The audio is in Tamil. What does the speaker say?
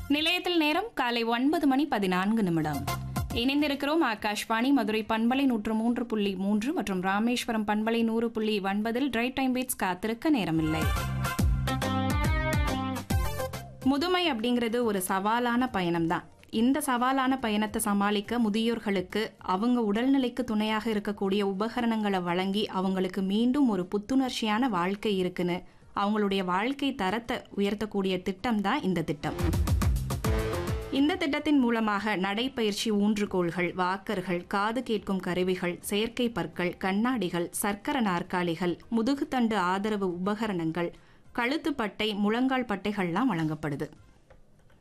நிலையத்தில் நேரம் காலை ஒன்பது மணி பதினான்கு நிமிடம் இணைந்திருக்கிறோம் ஆகாஷ்வாணி மதுரை பண்பலை நூற்று மூன்று புள்ளி மூன்று மற்றும் ராமேஸ்வரம் பண்பலை நூறு புள்ளி ஒன்பதில் ட்ரை டைம் பீட்ஸ் காத்திருக்க நேரமில்லை முதுமை அப்படிங்கிறது ஒரு சவாலான பயணம்தான் இந்த சவாலான பயணத்தை சமாளிக்க முதியோர்களுக்கு அவங்க உடல்நிலைக்கு துணையாக இருக்கக்கூடிய உபகரணங்களை வழங்கி அவங்களுக்கு மீண்டும் ஒரு புத்துணர்ச்சியான வாழ்க்கை இருக்குன்னு அவங்களுடைய வாழ்க்கை தரத்தை உயர்த்தக்கூடிய திட்டம் தான் இந்த திட்டம் இந்த திட்டத்தின் மூலமாக நடைப்பயிற்சி ஊன்றுகோல்கள் வாக்கர்கள் காது கேட்கும் கருவிகள் செயற்கை பற்கள் கண்ணாடிகள் சர்க்கர நாற்காலிகள் முதுகுத்தண்டு ஆதரவு உபகரணங்கள் கழுத்துப்பட்டை முழங்கால் பட்டைகள்லாம் வழங்கப்படுது